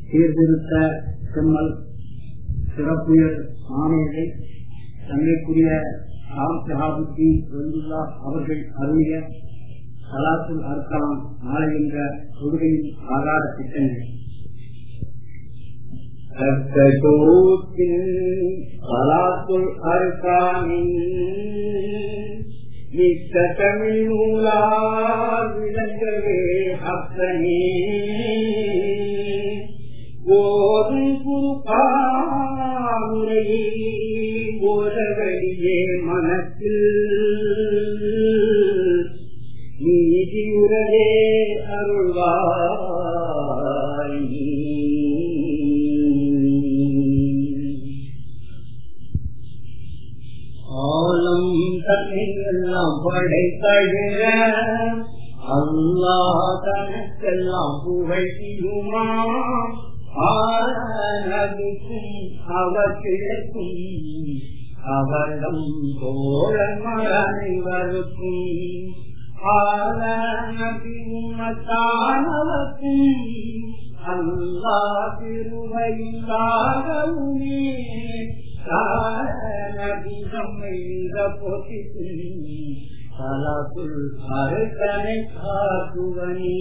சீர்திருத்த செம்மல் சிறப்புயர் மாமேதை தன்மைக்குரிய ராம் சஹாபுத்தி வெந்துல்லா அவர்கள் அருளிய சலாத்துல் அர்க்கலாம் நாளை என்ற தொழுகையின் ஆதார திட்டங்கள் சலாத்துல் அர்காமின் மிக்க தமிழ் நூலால் விளங்கவே அப்பனே ஓதும் குருபாமுறையை ஓதவழியே மனத்தில் நீதியுறவே அருள்வாய் ஆலம் தன்னையெல்லாம் படைத்தழுக அல்லா தனக்கெல்லாம் புகழ்ச்சியுமா ஆனதுக்கும் அவர்களுக்கும் அவர்தம் தோழமர் அனைவருக்கும் ஆனபிமத்தானவர்க்கும் அல்லா திருவையில்லாகவுமே அருக்கனை காத்துவனே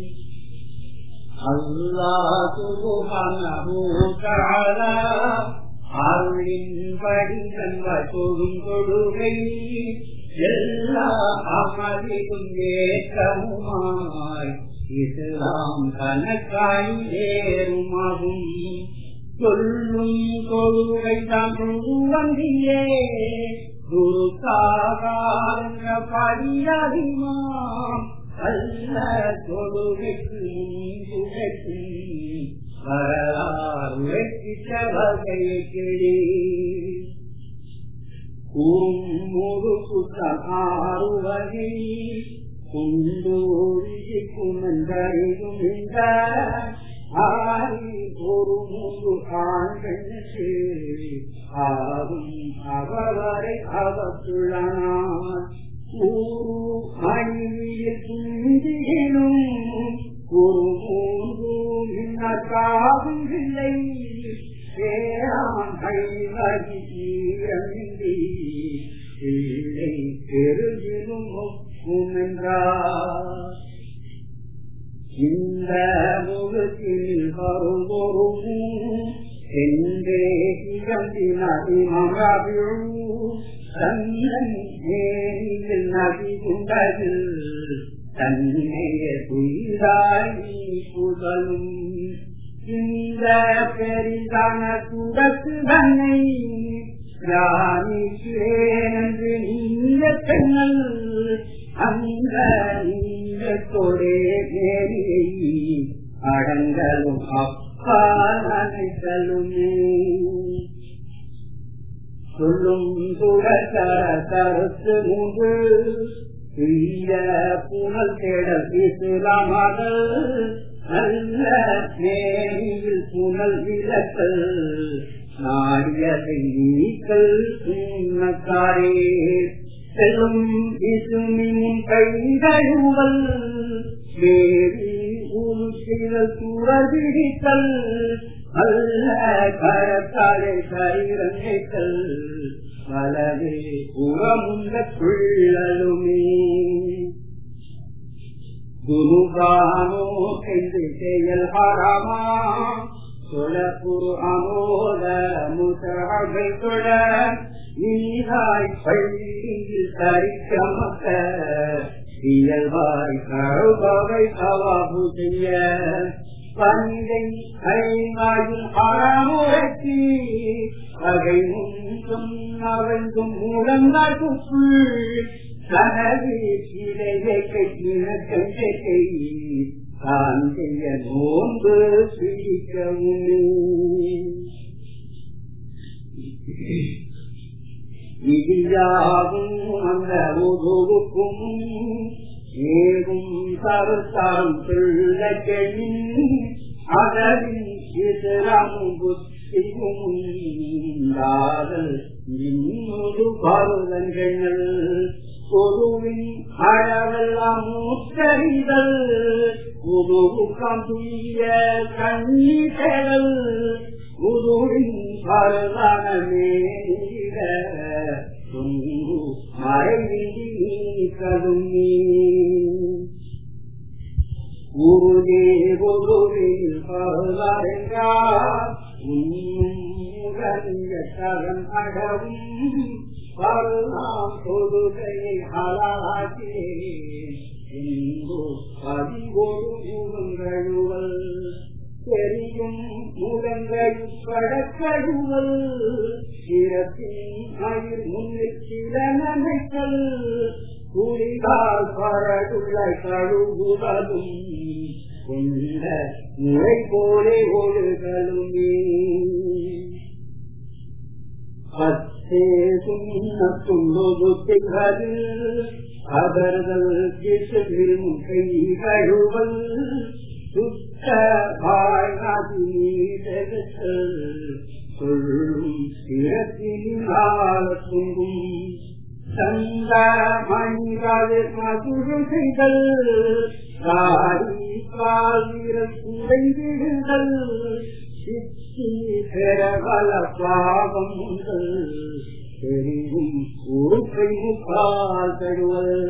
அருளின்படி நம்ப கொடுங்கொடுகை எல்லா அமதிக்கும் ஏற்றமுமாய் இஸ்லாம் கணக்காய் ஏறுமாகும் சொல்லும் கொள்கை தான் வந்தியே குரு சாகார படியதிமாம் அல்ல தொழுகைக்கு முன்புகைக்கு வரலாறு வகையை கிளி கூறுமுறு குத்தாறுவகை குண்டூரி குமந்தறியும் இந்த ஒரு மூன்று ஆண்களுக்கு ஆகும் அவரை அவத்துள்ளனார் ஊரு அணியில் துந்தியிலும் ஒரு மூன்று மின்னக்காகும் இல்லை பிள்ளை பெருகிலும் என்றார் இந்த முகத்தில் வருவோரும் என்றே இறந்தினு தன்னன் மேனில் நதி கொண்டது தன்னைய துயிராய் புதலும் இந்த பெரிதான துடக்கு தன்னை யானிக்கிறேன் என்று நீங்க பெண்ணல் அந்த நீங்கத்தோடே நேரியை அடங்கலும் அப்பா நினைத்தலுமே சொல்லும் துடக்கர கருத்து மூன்று தீய புனல் தேடல் இசுலாமகள் நல்ல நேரில் புனல் விளக்கல் நாடியதை நீக்கல் சுண்ணக்காரே செல்லும் இசுமின் கைதழுவல் வேதி உருசிகள் துறவிடித்தல் அல்ல கரத்தாலே கைரங்கைகள் வலவே புறமுந்த பிள்ளலுமே குருகானோ என்று செயல் ஹராமா சொலப்புரு அமோத முசரவை தொட நீராய் பள்ளியில் தரிக்கமக்க இயல்பாய் கழுபவை அவாபு செய்ய பந்தை கைவாயில் அறமுறைக்கு வகை முன்றும் அவழ்ந்தும் முழங்கால் குப்புள் தனது சிலையை கை தான் செய்ய நோன்பு பிடிக்கவும் விதியாகும் அந்த உதவுக்கும் ஏகும் தருத்தாம் பிள்ளைகளின் அதவின் இதரமும் புத்தியும் உண்டாதல் இன்னொரு பருவங்கள் பொதுவின் அளவெல்லாம் மூத்தறிதல் உதுவுக்கம் துய்ய கண்ணீட்டல் உதுவின் பரதானமே மறைவிதி கடுமே உருதே உருவில் பரதாரென்றார் உடன் அடவும் பருளாம் பொதுகையை அழகாக்கே இன்பு பதிவொரு முகங்கழுவல் தெரியும் முகங்கழுப்படக்கழுவல் சிறப்பின் அயிர் முன்னில் சில நனைக்கல் குளிகால் பரடுள்ள கழுவுவதும் கொண்ட முறை போலே ஒழுகலுமே பத்தே சுண்ணத்துள்ளொதுக்கிறது அதர்கள் கிசுகிரும் கை கழுவல் சுத்த வாழ்நாதி நீதெடுத்தல் சொல்லும் சிறப்பினால் துங்கும் சந்த மணிகள் மதுரு செய்தல் காரி காவிரல் குறைந்திடுதல் பெறவல பாவம் உங்கள் தெரியும் உறுப்பை முக்கால் தருவல்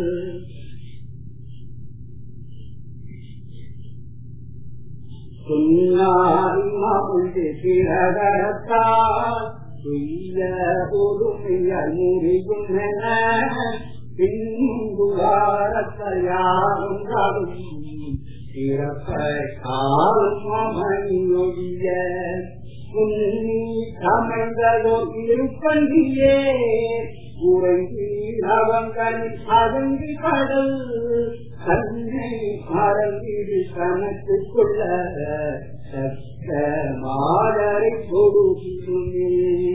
பிறகத்தால் செய்ய பொறுமைய முறியும் என பின்புவாரத்தையாரும் பிறப்பை காலும் மணியொழிய உன்னி சமைந்ததோ இருப்பந்தியே உறங்கி அவங்களில் அதங்கி கடல் தன்னை மறந்திடு கணக்குள்ள சத்த மாடரை கொடுக்குமே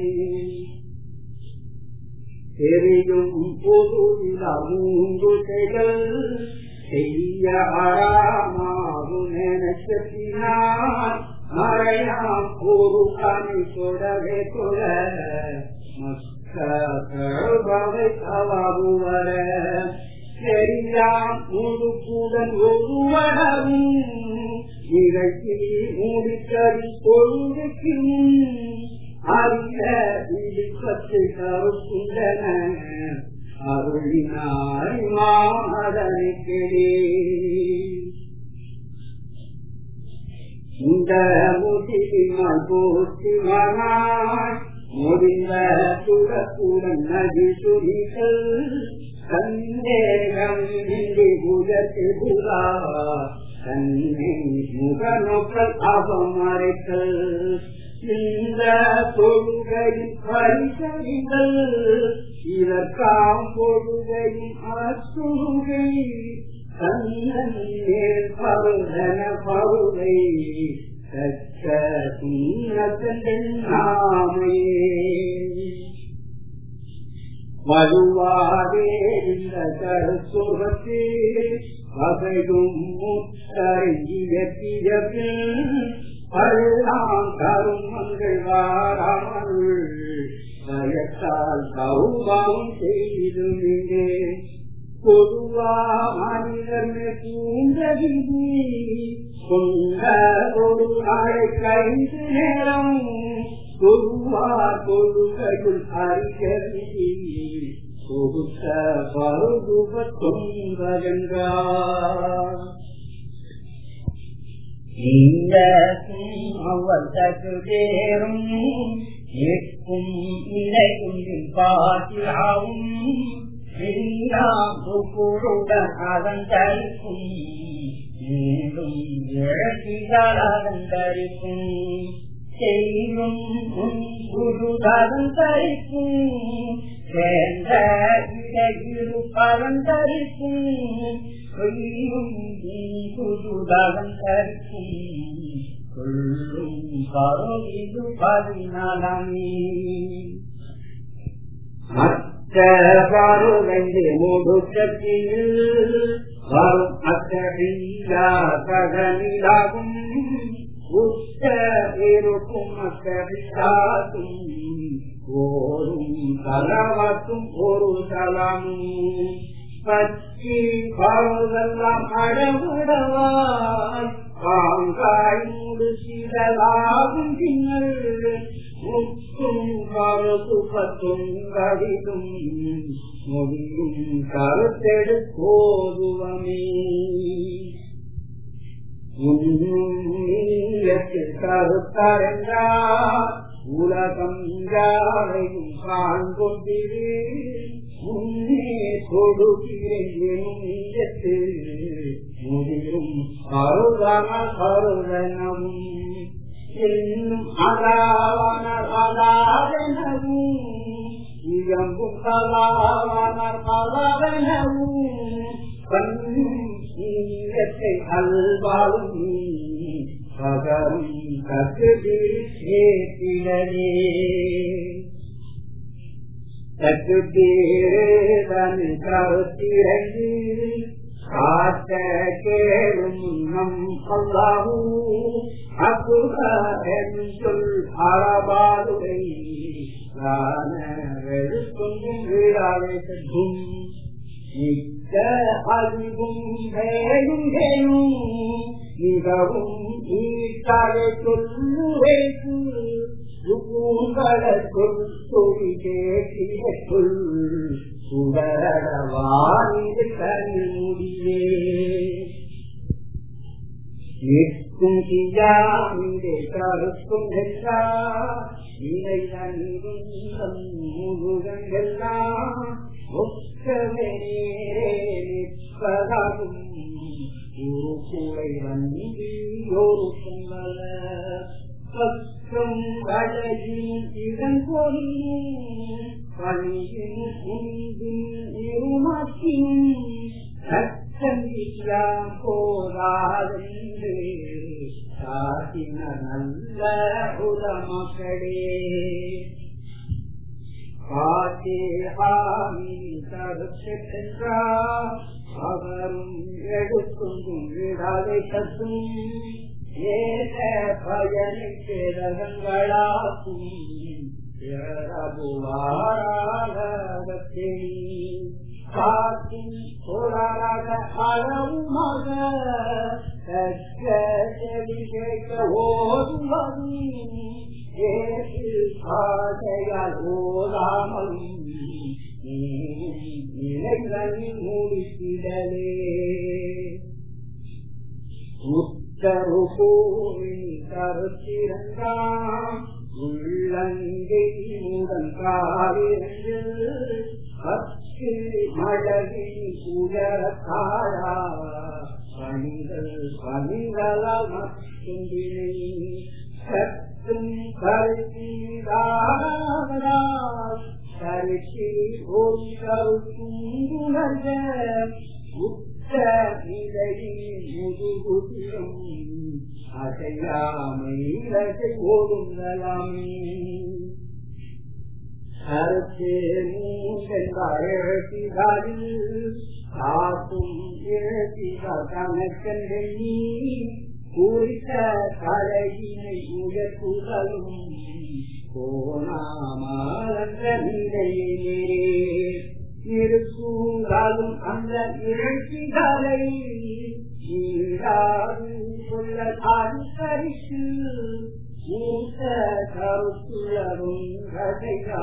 தெரியும் பொதுவில மூன்று செயல் செய்ய அறாமாவும் நினைச்சினார் மறையாம் ஒரு கணி தொடவே தொழ மக்கள் தவாகுவர தெரியாம் முழுக்குடன் ஒருவரும் நிகழ்ச்சி மூடிக்கறி பொழுதுக்கு அறிய விழுப்பத்தை கருத்துள்ளன அருளினாய் மாதனைக்கிறே இந்த முதிரிமாய் போற்றிவனாய் முடிந்த சுடத்துடன் நதி சுரிகள் சந்தேகம் இன்றி புஜத்து புறா தன்னை முகநோக்கல் அவமறைத்தல் இந்த தொழுகையின் பரிசறிகள் இதற்காம் பொழுகையின் அசுகை கண்ணன் மேல் பருதன பருவை கற்ற சுண்ணத்தன் நாமையே வலுவாதே இந்த கருத்துவத்தே வகையும் முத்தரையியற்றிய பல்லாம் கருமங்கள் வாராமல் பயத்தால் கௌரவம் செய்துமிங்கே பொதுவா மனிதன் பூந்தகிரி கொண்ட ஒரு நாளை கைது நேரம் பொதுவா கொள்கையுள் அறிகி கொடுத்த பருதுப தொங்கென்றார் இந்த அவர்தேரும் ஏற்கும் இலையும் பாட்டியாவும் புக்குருடன் அதன் தரிக்கும் மீண்டும் இழக்கிகள் அதன் தரிக்கும் செய்யும் குருதன் தரிக்கும் சேர்ந்த இடையிரு பலன் தரிக்கும் செய்யும் குருதன் தரிக்கும் கொள்ளும் பருவிது பதினாலமே மற்ற பருவந்து முடுக்கத்தில் வரும் அத்தகையா பகனிலாகும் உத்த இருக்கும் மக்களும் ஓரும் தலவாக்கும் ஒரு தலமும் பச்சி பாவெல்லாம் அடமுடவாய் காங்காய் முடிசிடலாகும் திங்கள் முத்தும் கருத்து பத்தும் கடிதும் மொழியும் கருத்தெடு போதுவமே கருத்தரங்கார் உலகம் யாரையும் காண்கொண்டிரு முன்னே கொடுக்கிறேன் முதிரும் கருதன கருதனம் இன்னும் அதாவன அதாவனவும் இயம்பும் கதாவன கதாவனவும் கண்ணீரத்தை அல்வாலும் பகரும் கட்டுதில் ஏற்றிடனே கட்டுத்தீரன் கருத்திரண்டு காத்த கேளும் நம் அல்லாவும் அசுர சொல் அறபாதுரை எழுத்தும் வீடாவே சற்றும் மிக்க அறிவும் வேலும் வேலும் மிகவும் ஈட்டாலே சொல்லுவேக்கு பூங்கலக்குள் தொழி கேட்டிய சொல் சுடரடவானிது கண்முடியே நிற்கும் கியாமிலே கருக்கும் எல்லா இதை நன்கும் முழுகெல்லாம் ஒக்கவே நேரே நிற்பதாகும் ஒரு கூடை வந்து ஒரு பொங்கல பக்கம் அழகின் இதன் பொருளும் பணியின் உந்தின் இருமாற்றின் சத்தம் போதாதென்று காட்டின நல்ல உதமக்களே பாத்தேஹாமி தடுத்தென்றார் அவரும் எடுக்கும் விடாதை தத்தும் ஏக பயனை பேரகங்களாக்கும் பிறரபுவாராகத்தே காத்தின் கோளாறாக அளவுமாக கற்க செவி கேட்க ஓதுவது ஏற்று காதையால் ஓதாமலும் நிலைகளில் மூடித்திடலே உத்தருகோவில் கருத்திரங்காம் உள்ளங்கை முதல் காலிருந்து பத்து மழகில் உயர தாழா பணிகள் பணிகளால் மட்டும்பினை சத்தும் கருத்தீராவதால் கருத்தி ஒரு கருத்துணர்ந்த உத்த நிலையில் முதுகுதிரம் அசையாமை ஓடுங்கலாமே கருத்தே மூன்றென்றாயில் காக்கும் கணக்கெண்ணி குறித்த கலையினை உயர்த்துதலும் போனாமந்த நிலையிலே இருக்குங்காலும் அந்த இழச்சிகளை நீராது சொல்ல அனுசரித்து மூத்த கருத்துள்ளரும் கதையா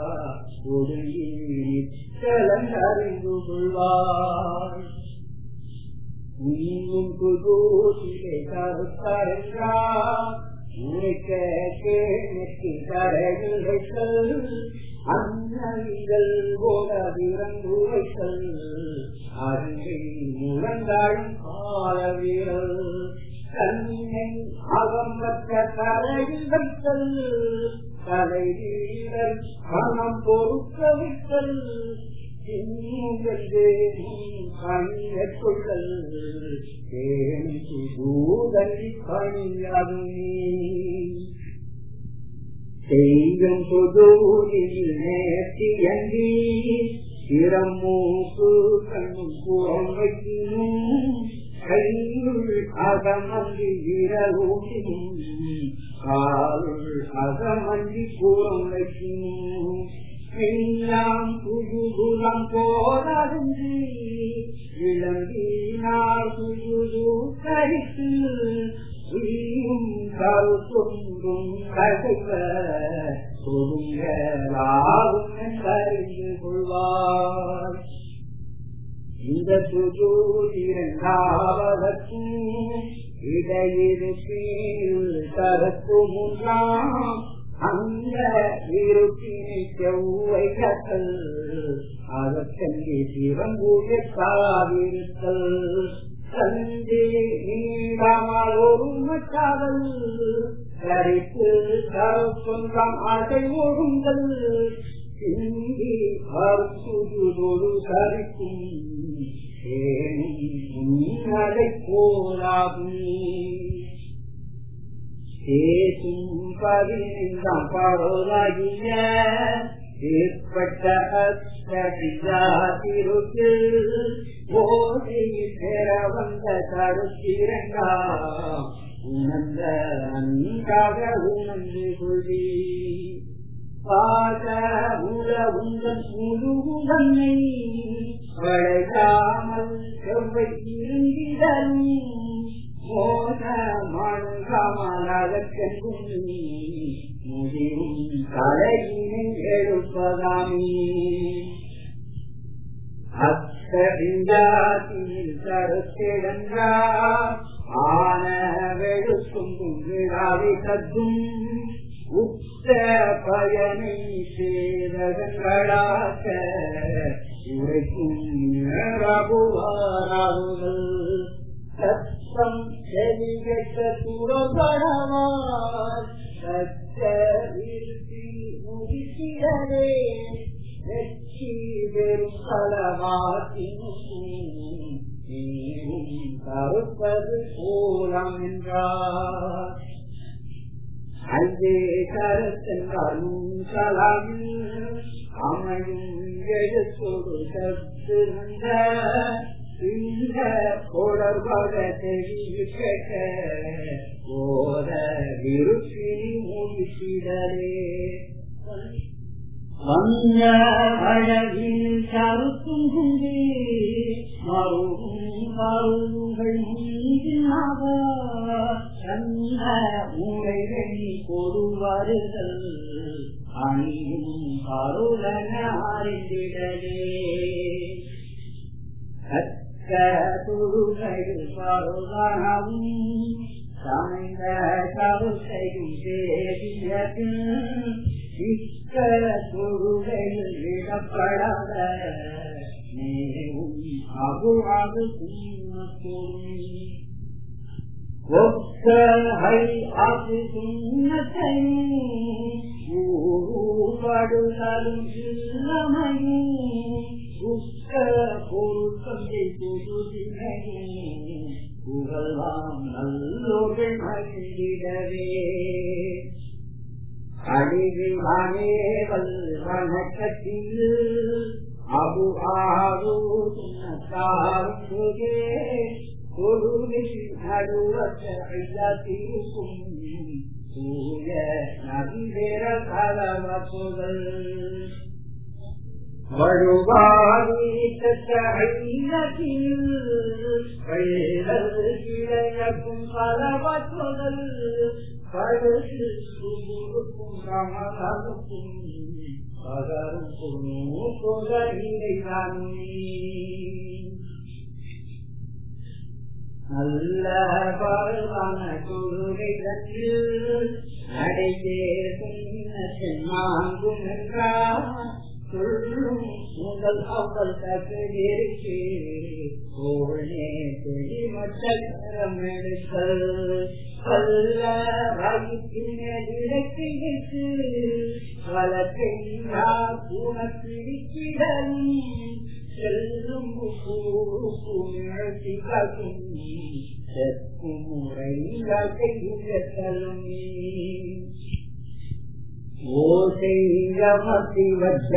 கலந்தறிந்து கொள்வார் உன்னும் புதூசிலை கருத்தரங்கா உரைக்க கேட்டு கரைகள் அன்னங்கள் போல விரங்குரைகள் அருகை முழங்காடும் கால வீரல் கண்ணை அகம்பற்ற கரையில் வைத்தல் கலை வீரர் மனம் பொறுக்க விட்டல் கணியற்கொள்ளல் தேனிக்கு தூதலி பணியாதும் செய்யும் புதூரில் நேர்த்தி அங்கி இரம் மூக்கு கண்ணும் புறம் வைக்கணும் கையுள் அகமந்தி விரலூட்டினும் காலுள் அகமந்தி கூறம் வைக்கினும் எல்லாம் புதுகுலம் போதறிந்து விளங்கினார் புது கரித்து உயிரும் கருத்தொன்றும் கடுக்க கொடுங்களாகும் என்றறிந்து கொள்வார் இந்த புது இரண்டாவதற்கும் இடையிருப்பில் கருத்து முன்றாம் அந்த இருப்பினை செவ்வை கத்தல் அதற்கெங்கே சிவங்கூயத்தாவிருத்தல் தந்தே நீடாமல் ஒரு மட்டாதல் கரித்து சொந்தம் அதை ஒருங்கள் சிந்தி அற்புதொரு கரிக்கும் அதை போலாகும் சேசும் பதினைந்தாம் பாடலாகிய ஏற்பட்ட அத்திருக்கு போதையில் பெற வந்த கருத்திரங்கா உணர்ந்த நன்றாக உணர்ந்து கொள்ளி பாத உல உங்கள் முழு உடமை வளையாமல் செவ்வை இருந்திடலும் மோசமானகமலகற்கும் முடிவும் தலையினை எழுப்பதாமே அத்தடிஞ்சாத்தில் கருத்திடங்கா ஆன வெளுக்கும் விழாவை கத்தும் உத்த பயனை சேதகங்களாக்க உரைக்கும் ரகுவாராகுதல் சத்தம் செவிகட்ட துறபடவார் சத்த வீழ்ச்சி முடிக்கிறதே வெற்றி வெறும் பலவாக்கினும் நீரும் கருப்பது போலாம் என்றார் அங்கே கருத்தென்றாலும் கலாமில் அமையும் எழுத்தொடு சத்து இந்த தொடர்பாக தெரிவிக்க ஓர விருப்பினி முடித்திடலே வந்த அழகில் கருத்தும் குந்தி மருவும் மருவுகள் முந்தினாக தந்த உரைகள் கொடுவார்கள் அணியும் கருளன அறிந்திடலே கற்க துருகையில் பருவனவும் சமைந்த கருத்தையும் தேவியது இக்க துருகையில் விடப்படாத நேவும் அகுவாது ஒக்கை அது சுண்ணத்தையும் ஊடுதலும் இளமையும் உக்க பொருத்தந்தை பொதுதினையும் புகழாம் நல்லோர்கள் மகிழ்ந்திடவே அடிவிவானேவல் வணக்கத்தில் அபு ஆறு சுண்ணத்தாருங்கே பொருளில் நடுவற்ற ஐயாத்திருக்கும் தூய நதிவேற கலவ புகழ் வழுவாதிக்கும் பலவற்றுதல் பழுது சுமுருக்கும் ரமதனுக்கும் பகருக்கும் புகழினை நல்ல பருவான குருவிடத்தில் அடைந்தே மாங்கும் என்றார் சொல்லும் உங்கள் அவள் தகுதிருக்கு கோழே தெளிமற்ற கரம் எடுத்தல் அல்ல வயிற்றினக்கு வளத்தை உனக்கிடலும் செல்லும் காக்கும் செக்கும் முறை கையுள்ளலும் ஓசையமத்தி வச்ச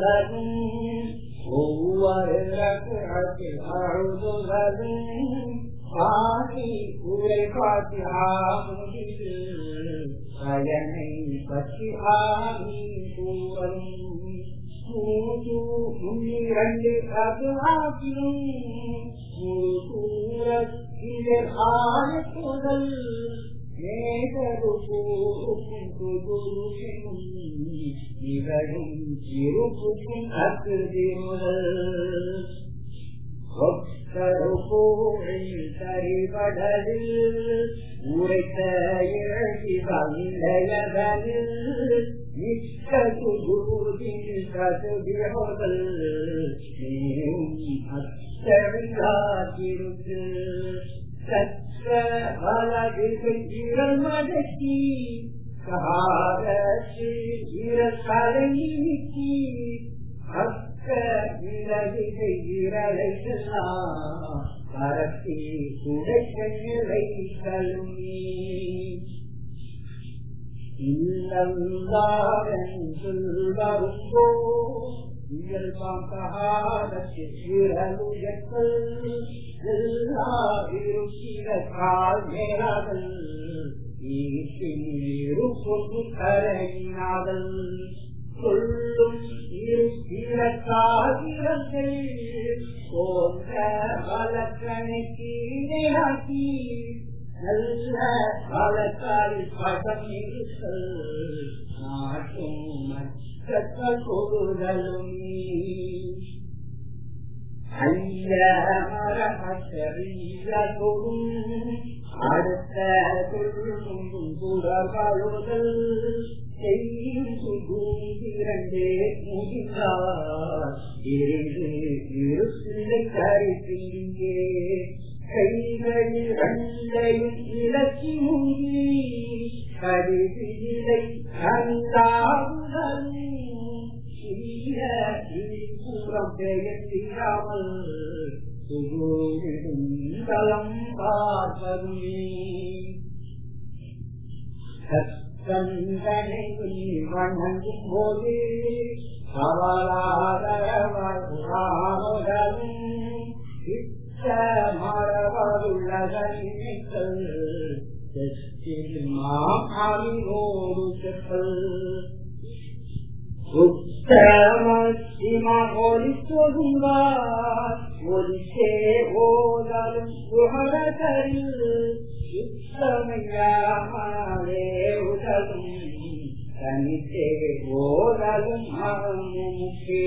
தொடரும் ஒவ்வொரு அழுதுகளும் பாதி உரை பாதி ஆமுடிது பயனை பற்றி ஆமி கூறலும் மூது முன்னிரண்டு அது ஆகியும் முழு கூற இதர் ஆயத்துதல் மேகரு கூறுக்கும் குருவினும் நிகழும் இருப்புக்கும் அக்குதி முதல் ஒத்தருப்போரில் சரிபடலில் உரைத்த இழகி வந்தயதனில் மிக்க குருதின் கதுபியோதல் நீயும் அத்தவிழாதிருக்கு சற்ற வலதில் இரல் மடக்கி காதத்தில் இரல் நீக்கி அக்க விலகிதை விரலைகளா பரத்தி உடைக்க நிலை கல்வி இல்லந்தாரோ இயல்பாம் சகாதத்தில் விரலுயர்கள் எல்லா இருக்கிற கால் மேலாதல் ஈட்டில் கரையினாதல் சொல்லும் இருக்காகிறங்கள் போன்ற வழக்கணைக்கு இணையாக்கி நல்ல வழக்காரில் படம் இருத்தல் நாட்டும் மக்கள் கொடுதலும் ஐயமரமற்றறியும் அடுத்த சொல்லும் குடவழுதல் செய்யும் இரண்டே முடிந்தார் இருந்து இருசிலை கருத்திங்கே கைகள் இரண்டையும் இலக்கி மூங்கி கருவிலை கண்டாவுதலும் புறம் பெயர்த்திராமல் சுகோவிடும் தலம் பார்ப்பதுமே கந்தனை வணங்கும் போது அவளாதரவாழ்வுடன் இத்த மரபருள்ளதன் நினைத்தல் மாறிவோடு செப்பல் உத்தமசிமொலித்தொதுவார் ஒலிசே ஓதலும் சுகரகரில் சுத்தமையாமலே உடலும் தனித்தே ஓதலும் அமுக்கே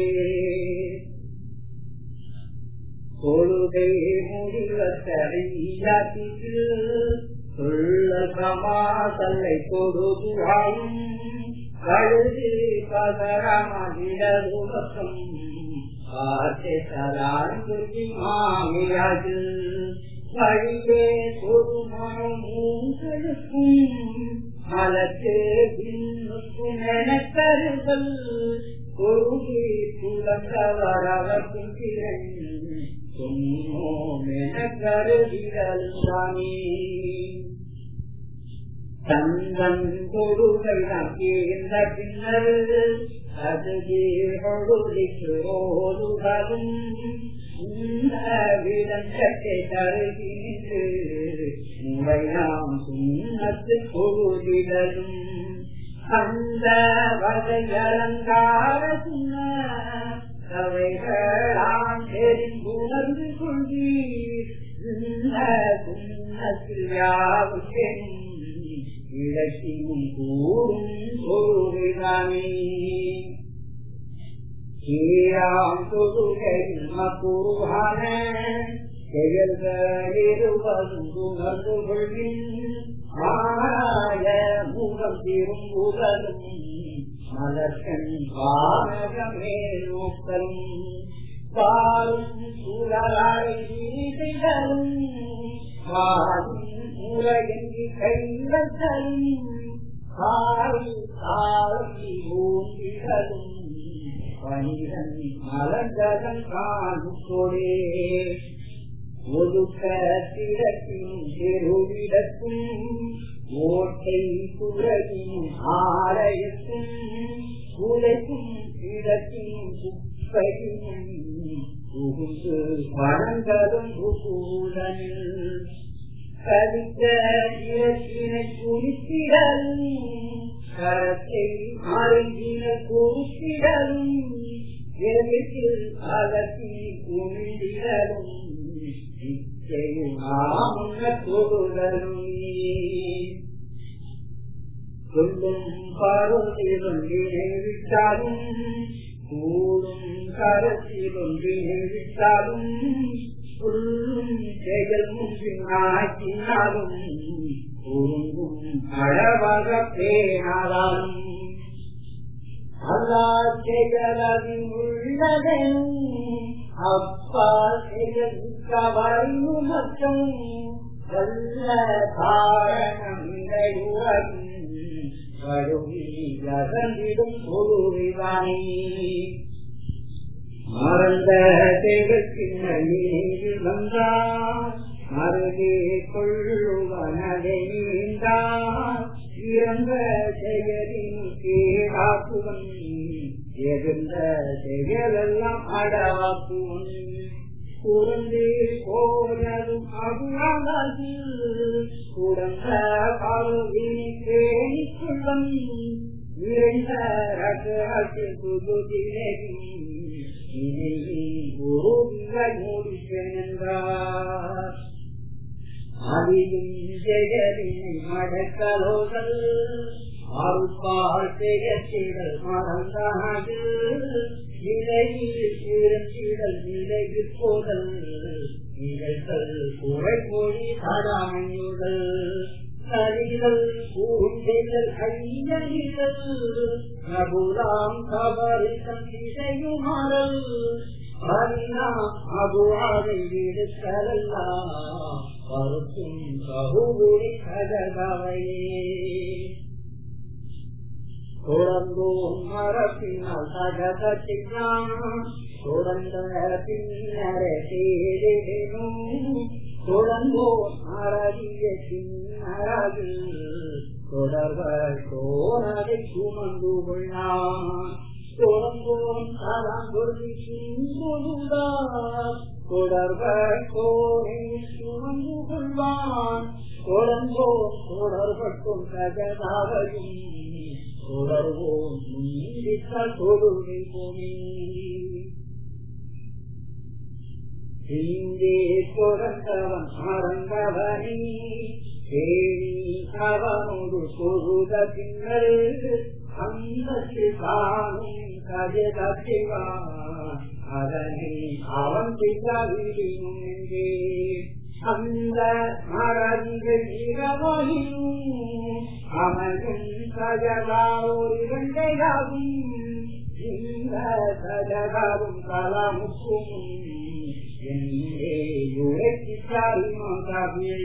பொழுதை முடிவ சரியாக்கிட்டு சொல்ல சமாசல்லை கொடுதுவாயும் கழுது பகரமகிடதுபக்கம் காற்று சலான் குருதி மாமியாது வழியே பொதுமணம் மூங்களுக்கும் மலத்து பின்னுக்கும் எனக்கருகள் கொருகி புலங்க வரவக்கும் திறன் சொன்னோம் என கருதிகள் சாமி தந்தன் கொடுகை நம்பியிருந்த பின்னர் அதுக்கு ஓதுகளும் விடம் கட்டை தருகின்று முறையாம் சுண்ணத்து பொருளிடலும் அந்த வகை அலங்கார சுண்ண அவைகளாம் தெரிந்துணர்ந்து கொள்வீர் சுண்ணத்தில் யாவுக்கும் இலக்கியும் கூறும் பொருளாமே ஈராம் தொழுகையில் மக்குருவான செயல்கள் இருவரும் உணர்ந்து கொள்வின் ஆய முகம் திரும்புதலும் மலர்கண் பாரகமே நோக்கலும் பாலும் சூழலாய் செய்தலும் வாழும் உலகி கைவத்தலும் கால் காலி ஊந்திடலும் பனிதன் மலர்கதன் காணுக்கொடே ஒதுக்க திறக்கும் தெருவிடக்கும் ஓட்டை துறகும் ஆலயத்தும் உலகும் இடக்கும் குப்பையும் புகுந்து வளர்ந்ததும் பூலனில் கவித்த இலக்கினை குறிப்பிடலும் கரத்தை அறிஞின குறிப்பிடலும் எழுத்தில் அகத்தி குமிழிடலும் இச்சையும் ஆமுன்ன தொழுதலும் சொல்லும் பருவத்திலும் நினைவிட்டாலும் கூடும் கரத்திலும் நினைவிட்டாலும் சொல்லும் செயல் முன்பின்னாக்கினாலும் ஒருங்கும் அழவக பேனாலும் அல்லா செயலதி உள்ளதெனும் அப்பா செயல் கவரும் மற்றும் நல்ல காரணம் இடையுறகும் வழுவிடும் பொருளிதானே மறந்த தெய்வத்தின் வந்தார் மருகே கொள்ளுவனதை நீந்தார் இறந்த செயலின் கேடாக்குவன் எதிர்ந்த செயலெல்லாம் அடவாக்குவன் குழந்தை போனதும் அகுணாது குழந்த கருவினை பேணிக்குள்ளம் நிறைந்த ரகத்தில் புதுதினேகும் மூடிச்சென்றார் அதிலும் ஜெகலினை மடக்கலோகள் அருப்பால் செய்யத்திடல் மறந்தாது நிலையில் இருந்திடல் நிலையில் போதல் நிலைகள் குறை மொழி தராமையுதல் சரிதல் கூண்டெல் கையறிதல் நபுலாம் தவறு சந்திசையுமாறல் அறியாம் அபுவாதை விடுத்தலல்லாம் வருத்தும் பகுபுரி கதகவையே தொடர்ந்தோம் மரப்பினால் சகதத்தினான் தொடர்ந்த பின்னரே தேடேனும் தொடர்ந்தோம் அறவிய பின்னரது தொடர்வர் தோணதை சுமந்து கொள்ளான் தொடர்ந்தோம் தலங்கொழி சிந்துடார் தொடர்வர் கோரை சுமந்து கொள்வான் தொடர்ந்தோம் தொடர்பட்டும் கஜதாவையும் தொடர்வோம் நீடித்த தொழுகை போமே இங்கே தொடர்ந்தவன் மறந்தவனே தேனி அவனோடு பொருத பின்னர் அந்த காணும் கஜதத்திவான் அதனை அவன் பிதாவிடும் என்றே அந்த மரங்கள் இரவாயும் அவனும் சஜகாவோர் இரண்டையாகும் இந்த சஜகாவும் கலமுக்கும் என்றே உரைத்தாரியை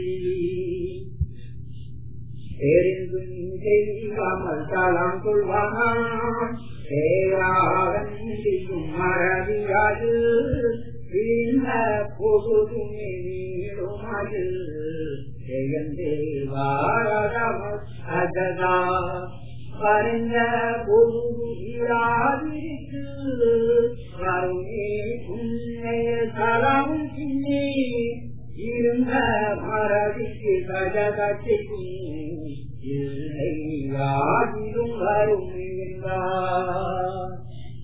தெரிந்தும் தெரியாமல் தளம் கொள்வானான் பேராரண்டியும் மறதியாது வீண பொழுதும் நீளுமது ஜெயந்தே வாரதம அகதா பரந்த பொருள் இராதிருக்கு கருணே புண்ணிய தலமும் பின்னே இருந்த மரதிக்கு கஜகட்டிக்கும் இல்லை யாதிலும் வரும் என்றார்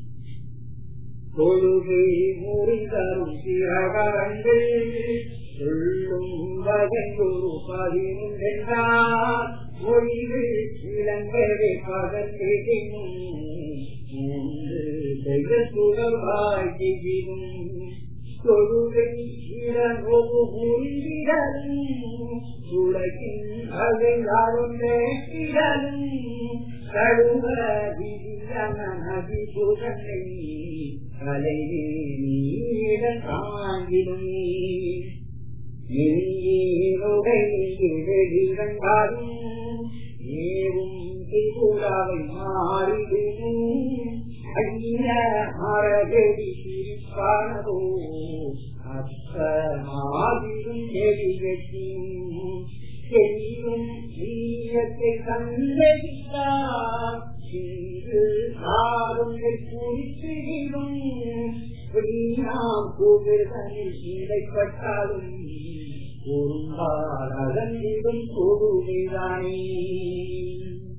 தொழுகை முறிந்தரும் சிறகரங்கள் சொல்லும் வகையொரு பதினென்றார் மொழிகள் இளங்கரை பகத்திடும் மூன்று தெய்வத்துடர்வாய் திகிரும் தொழுகை இறங்கொரு முறிவிடலும் உலகின் அகையாரும் நேற்றிடலும் கழுவ விதியான நதி புகழை கலையே நீடம் தாங்கிடும் வெளிவந்தாலும் ஏவும் திரிபுராவை மாறிடும் ஐய மரபெடி சிரிப்பானதோ அத்த மாதிரும் எரிவெட்டி என்னும் நீயத்தை கண்டறிந்தார் இன்று சாரும் குறிப்பிடும் நாம் கூவிதனில் இடைப்பட்டாலும் பொருந்தால் அகன்றிடும் கொடுமைதானே